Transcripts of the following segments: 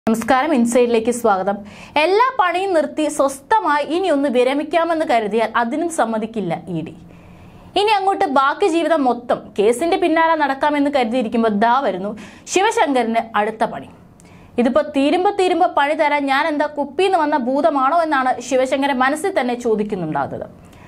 നമസ്കാരം ഇൻസൈഡിലേക്ക് സ്വാഗതം എല്ലാ പണിയും നിർത്തി സ്വസ്ഥമായി ഇനി ഒന്ന് വിരമിക്കാമെന്ന് കരുതിയാൽ അതിനും സമ്മതിക്കില്ല ഇ ഡി ഇനി അങ്ങോട്ട് ബാക്കി ജീവിതം മൊത്തം കേസിന്റെ പിന്നാലെ നടക്കാമെന്ന് കരുതിയിരിക്കുമ്പോൾ ദാ വരുന്നു ശിവശങ്കറിന് അടുത്ത പണി ഇതിപ്പോ തീരുമ്പോ തീരുമ്പോ പണി തരാൻ ഞാൻ എന്താ കുപ്പിന്ന് വന്ന ഭൂതമാണോ എന്നാണ് ശിവശങ്കരൻ മനസ്സിൽ തന്നെ ചോദിക്കുന്നുണ്ടാകുന്നത്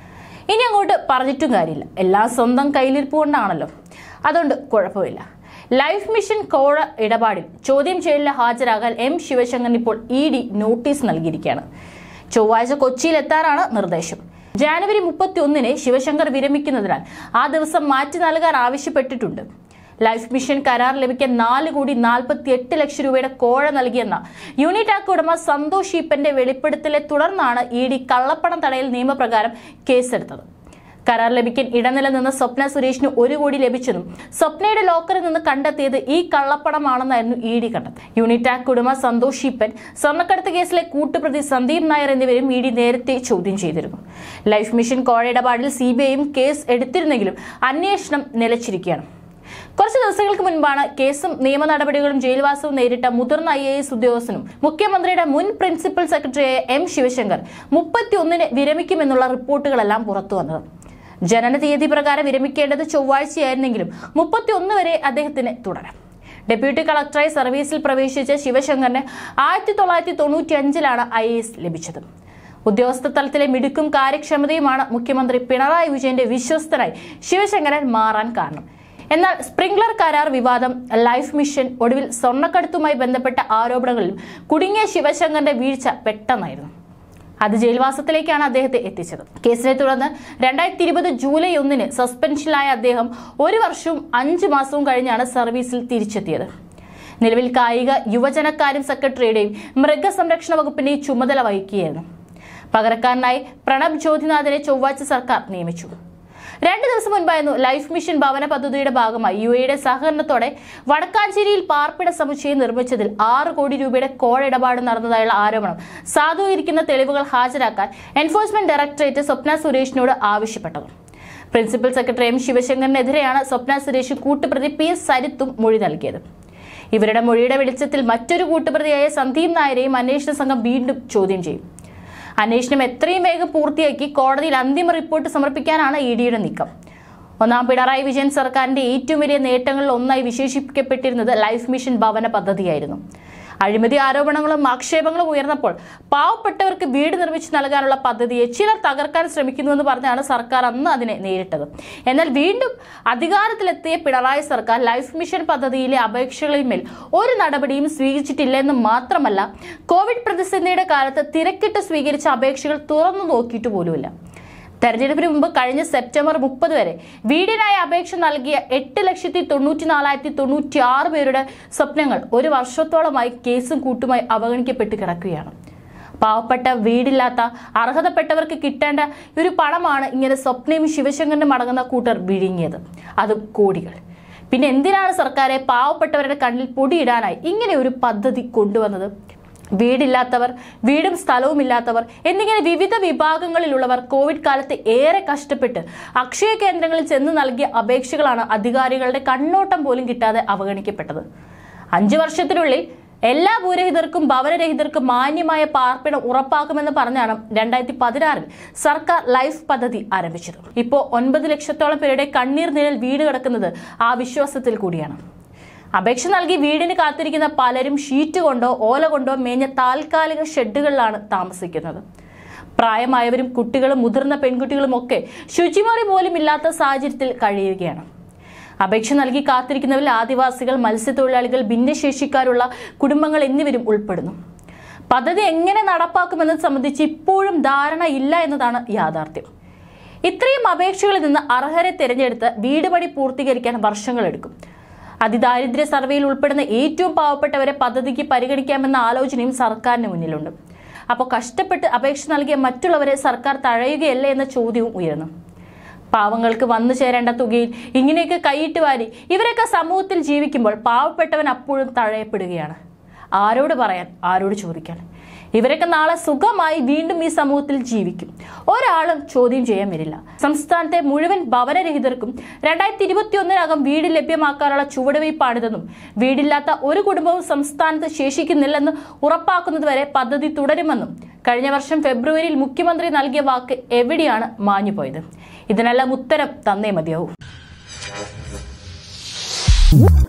ഇനി അങ്ങോട്ട് പറഞ്ഞിട്ടും കാര്യമില്ല എല്ലാം സ്വന്തം കയ്യിലിരിപ്പ് കൊണ്ടാണല്ലോ അതുകൊണ്ട് കുഴപ്പമില്ല ലൈഫ് മിഷൻ കോഴ ഇടപാടിൽ ചോദ്യം ചെയ്യലിൽ ഹാജരാകാൻ എം ശിവശങ്കറിന് ഇപ്പോൾ ഇ ഡി നോട്ടീസ് നൽകിയിരിക്കുകയാണ് ചൊവ്വാഴ്ച കൊച്ചിയിലെത്താനാണ് നിർദ്ദേശം ജാനുവരി മുപ്പത്തി ഒന്നിന് ശിവശങ്കർ വിരമിക്കുന്നതിനാൽ ആ ദിവസം മാറ്റി നൽകാൻ ആവശ്യപ്പെട്ടിട്ടുണ്ട് ലൈഫ് മിഷൻ കരാർ ലഭിക്കാൻ നാല് കോടി നാൽപ്പത്തി എട്ട് ലക്ഷം രൂപയുടെ കോഴ നൽകിയെന്ന യൂണിടാക് ഉടമ സന്തോഷ് ഈപ്പന്റെ വെളിപ്പെടുത്തലെ തുടർന്നാണ് ഇ ഡി കള്ളപ്പണം തടയൽ നിയമപ്രകാരം കേസെടുത്തത് കരാർ ലഭിക്കാൻ ഇടനില നിന്ന് സ്വപ്ന സുരേഷിന് ഒരു കോടി ലഭിച്ചതും സ്വപ്നയുടെ ലോക്കറിൽ നിന്ന് കണ്ടെത്തിയത് ഈ കള്ളപ്പണമാണെന്നായിരുന്നു ഇ ഡി കണ്ടത് യൂണിടാക് ഉടമ സന്തോഷ് ഈപ്പൻ സ്വർണ്ണക്കടത്ത് കേസിലെ കൂട്ടുപ്രതി സന്ദീപ് നായർ എന്നിവരും ഇ ഡി നേരത്തെ ചോദ്യം ചെയ്തിരുന്നു ലൈഫ് മിഷൻ കോഴ ഇടപാടിൽ സി ബി ഐയും കേസ് എടുത്തിരുന്നെങ്കിലും അന്വേഷണം നിലച്ചിരിക്കുകയാണ് കുറച്ച് ദിവസങ്ങൾക്ക് മുൻപാണ് കേസും നിയമ നടപടികളും ജയിൽവാസവും നേരിട്ട മുതിർന്ന ഐ എ എസ് ഉദ്യോഗസ്ഥനും മുഖ്യമന്ത്രിയുടെ മുൻ പ്രിൻസിപ്പൽ സെക്രട്ടറിയായ എം ശിവശങ്കർ മുപ്പത്തി ഒന്നിന് വിരമിക്കുമെന്നുള്ള റിപ്പോർട്ടുകളെല്ലാം പുറത്തു വന്നത് ജനന തീയതി പ്രകാരം വിരമിക്കേണ്ടത് ചൊവ്വാഴ്ചയായിരുന്നെങ്കിലും മുപ്പത്തി ഒന്ന് വരെ അദ്ദേഹത്തിന് തുടരാം ഡെപ്യൂട്ടി കളക്ടറായി സർവീസിൽ പ്രവേശിച്ച ശിവശങ്കറിന് ആയിരത്തി തൊള്ളായിരത്തി തൊണ്ണൂറ്റി അഞ്ചിലാണ് ഐ എ എസ് ലഭിച്ചത് ഉദ്യോഗസ്ഥ തലത്തിലെ മിടുക്കും കാര്യക്ഷമതയുമാണ് മുഖ്യമന്ത്രി പിണറായി വിജയന്റെ വിശ്വസ്തനായി ശിവശങ്കരൻ മാറാൻ കാരണം എന്നാൽ സ്പ്രിംഗ്ലർ കരാർ വിവാദം ലൈഫ് മിഷൻ ഒടുവിൽ സ്വർണ്ണക്കടത്തുമായി ബന്ധപ്പെട്ട ആരോപണങ്ങളിലും കുടുങ്ങിയ ശിവശങ്കറിന്റെ വീഴ്ച പെട്ടെന്നായിരുന്നു അത് ജയിൽവാസത്തിലേക്കാണ് അദ്ദേഹത്തെ എത്തിച്ചത് കേസിനെ തുടർന്ന് രണ്ടായിരത്തി ഇരുപത് ജൂലൈ ഒന്നിന് സസ്പെൻഷനിലായ അദ്ദേഹം ഒരു വർഷവും അഞ്ച് മാസവും കഴിഞ്ഞാണ് സർവീസിൽ തിരിച്ചെത്തിയത് നിലവിൽ കായിക യുവജനകാര്യം സെക്രട്ടറിയുടെയും മൃഗസംരക്ഷണ വകുപ്പിന്റെയും ചുമതല വഹിക്കുകയായിരുന്നു പകരക്കാരനായി പ്രണബ് ജ്യോതിനാഥിനെ ചൊവ്വാഴ്ച സർക്കാർ നിയമിച്ചു രണ്ട് ദിവസം മുൻപായിരുന്നു ലൈഫ് മിഷൻ ഭവന പദ്ധതിയുടെ ഭാഗമായി യു എയുടെ സഹകരണത്തോടെ വടക്കാഞ്ചേരിയിൽ പാർപ്പിട സമുച്ചയം നിർമ്മിച്ചതിൽ ആറ് കോടി രൂപയുടെ കോഴ ഇടപാട് നടന്നതായുള്ള ആരോപണം സാധൂകരിക്കുന്ന തെളിവുകൾ ഹാജരാക്കാൻ എൻഫോഴ്സ്മെന്റ് ഡയറക്ടറേറ്റ് സ്വപ്ന സുരേഷിനോട് ആവശ്യപ്പെട്ടത് പ്രിൻസിപ്പൽ സെക്രട്ടറി എം ശിവശങ്കറിനെതിരെയാണ് സ്വപ്ന സുരേഷ് കൂട്ടുപ്രതി പി എസ് സരിത്തും മൊഴി നൽകിയത് ഇവരുടെ മൊഴിയുടെ വെളിച്ചത്തിൽ മറ്റൊരു കൂട്ടുപ്രതിയായ സന്ദീപ് നായരെയും അന്വേഷണ സംഘം വീണ്ടും ചോദ്യം ചെയ്യും അന്വേഷണം എത്രയും വേഗം പൂർത്തിയാക്കി കോടതിയിൽ അന്തിമ റിപ്പോർട്ട് സമർപ്പിക്കാനാണ് ഇ ഡിയുടെ നീക്കം ഒന്നാം പിണറായി വിജയൻ സർക്കാരിന്റെ ഏറ്റവും വലിയ നേട്ടങ്ങളിൽ ഒന്നായി വിശേഷിപ്പിക്കപ്പെട്ടിരുന്നത് ലൈഫ് മിഷൻ ഭവന പദ്ധതിയായിരുന്നു അഴിമതി ആരോപണങ്ങളും ആക്ഷേപങ്ങളും ഉയർന്നപ്പോൾ പാവപ്പെട്ടവർക്ക് വീട് നിർമ്മിച്ചു നൽകാനുള്ള പദ്ധതിയെ ചിലർ തകർക്കാൻ ശ്രമിക്കുന്നുവെന്ന് പറഞ്ഞാണ് സർക്കാർ അന്ന് അതിനെ നേരിട്ടത് എന്നാൽ വീണ്ടും അധികാരത്തിലെത്തിയ പിണറായി സർക്കാർ ലൈഫ് മിഷൻ പദ്ധതിയിലെ അപേക്ഷകളിന്മേൽ ഒരു നടപടിയും സ്വീകരിച്ചിട്ടില്ലെന്ന് മാത്രമല്ല കോവിഡ് പ്രതിസന്ധിയുടെ കാലത്ത് തിരക്കിട്ട് സ്വീകരിച്ച അപേക്ഷകൾ തുറന്നു നോക്കിയിട്ട് പോലുമില്ല തെരഞ്ഞെടുപ്പിന് മുമ്പ് കഴിഞ്ഞ സെപ്റ്റംബർ മുപ്പത് വരെ വീടിനായി അപേക്ഷ നൽകിയ എട്ട് ലക്ഷത്തി തൊണ്ണൂറ്റി നാലായിരത്തി തൊണ്ണൂറ്റി ആറ് പേരുടെ സ്വപ്നങ്ങൾ ഒരു വർഷത്തോളമായി കേസും കൂട്ടുമായി അവഗണിക്കപ്പെട്ട് കിടക്കുകയാണ് പാവപ്പെട്ട വീടില്ലാത്ത അർഹതപ്പെട്ടവർക്ക് കിട്ടേണ്ട ഒരു പണമാണ് ഇങ്ങനെ സ്വപ്നയും ശിവശങ്കറിനും അടങ്ങുന്ന കൂട്ടർ വിഴുങ്ങിയത് അതും കോടികൾ പിന്നെ എന്തിനാണ് സർക്കാരെ പാവപ്പെട്ടവരുടെ കണ്ണിൽ പൊടിയിടാനായി ഇങ്ങനെ ഒരു പദ്ധതി കൊണ്ടുവന്നത് വീടില്ലാത്തവർ വീടും സ്ഥലവും ഇല്ലാത്തവർ എന്നിങ്ങനെ വിവിധ വിഭാഗങ്ങളിലുള്ളവർ കോവിഡ് കാലത്ത് ഏറെ കഷ്ടപ്പെട്ട് അക്ഷയ കേന്ദ്രങ്ങളിൽ ചെന്ന് നൽകിയ അപേക്ഷകളാണ് അധികാരികളുടെ കണ്ണോട്ടം പോലും കിട്ടാതെ അവഗണിക്കപ്പെട്ടത് അഞ്ചു വർഷത്തിനുള്ളിൽ എല്ലാ ഭൂരഹിതർക്കും ഭവനരഹിതർക്കും മാന്യമായ പാർപ്പിടം ഉറപ്പാക്കുമെന്ന് പറഞ്ഞാണ് രണ്ടായിരത്തി പതിനാറിൽ സർക്കാർ ലൈഫ് പദ്ധതി ആരംഭിച്ചത് ഇപ്പോൾ ഒൻപത് ലക്ഷത്തോളം പേരുടെ കണ്ണീർ നിഴൽ വീട് കിടക്കുന്നത് ആ വിശ്വാസത്തിൽ കൂടിയാണ് അപേക്ഷ നൽകി വീടിന് കാത്തിരിക്കുന്ന പലരും ഷീറ്റ് കൊണ്ടോ ഓല കൊണ്ടോ മേഞ്ഞ താൽക്കാലിക ഷെഡുകളിലാണ് താമസിക്കുന്നത് പ്രായമായവരും കുട്ടികളും മുതിർന്ന പെൺകുട്ടികളും ഒക്കെ ശുചിമുറി പോലും ഇല്ലാത്ത സാഹചര്യത്തിൽ കഴിയുകയാണ് അപേക്ഷ നൽകി കാത്തിരിക്കുന്നവരിൽ ആദിവാസികൾ മത്സ്യത്തൊഴിലാളികൾ ഭിന്നശേഷിക്കാരുള്ള കുടുംബങ്ങൾ എന്നിവരും ഉൾപ്പെടുന്നു പദ്ധതി എങ്ങനെ നടപ്പാക്കുമെന്നത് സംബന്ധിച്ച് ഇപ്പോഴും ധാരണ ഇല്ല എന്നതാണ് യാഥാർത്ഥ്യം ഇത്രയും അപേക്ഷകളിൽ നിന്ന് അർഹരെ തിരഞ്ഞെടുത്ത് വീട് പണി പൂർത്തീകരിക്കാൻ വർഷങ്ങളെടുക്കും അതിദാരിദ്ര്യ സർവേയിൽ ഉൾപ്പെടുന്ന ഏറ്റവും പാവപ്പെട്ടവരെ പദ്ധതിക്ക് പരിഗണിക്കാമെന്ന ആലോചനയും സർക്കാരിന് മുന്നിലുണ്ട് അപ്പോൾ കഷ്ടപ്പെട്ട് അപേക്ഷ നൽകിയ മറ്റുള്ളവരെ സർക്കാർ തഴയുകയല്ലേ എന്ന ചോദ്യവും ഉയർന്നു പാവങ്ങൾക്ക് വന്നു ചേരേണ്ട തുകയിൽ ഇങ്ങനെയൊക്കെ കൈയിട്ട് വാരി ഇവരൊക്കെ സമൂഹത്തിൽ ജീവിക്കുമ്പോൾ പാവപ്പെട്ടവൻ അപ്പോഴും തഴയപ്പെടുകയാണ് ആരോട് പറയാൻ ആരോട് ചോദിക്കാൻ ഇവരൊക്കെ നാളെ സുഖമായി വീണ്ടും ഈ സമൂഹത്തിൽ ജീവിക്കും ഒരാളും ചോദ്യം ചെയ്യാൻ വരില്ല സംസ്ഥാനത്തെ മുഴുവൻ ഭവനരഹിതർക്കും രണ്ടായിരത്തി ഇരുപത്തിയൊന്നിനകം വീട് ലഭ്യമാക്കാനുള്ള ചുവടുവയ്പ്പാണിതെന്നും വീടില്ലാത്ത ഒരു കുടുംബവും സംസ്ഥാനത്ത് ശേഷിക്കുന്നില്ലെന്ന് ഉറപ്പാക്കുന്നതുവരെ പദ്ധതി തുടരുമെന്നും കഴിഞ്ഞ വർഷം ഫെബ്രുവരിയിൽ മുഖ്യമന്ത്രി നൽകിയ വാക്ക് എവിടെയാണ് മാഞ്ഞുപോയത് ഇതിനെല്ലാം ഉത്തരം തന്നേ മതിയാവൂ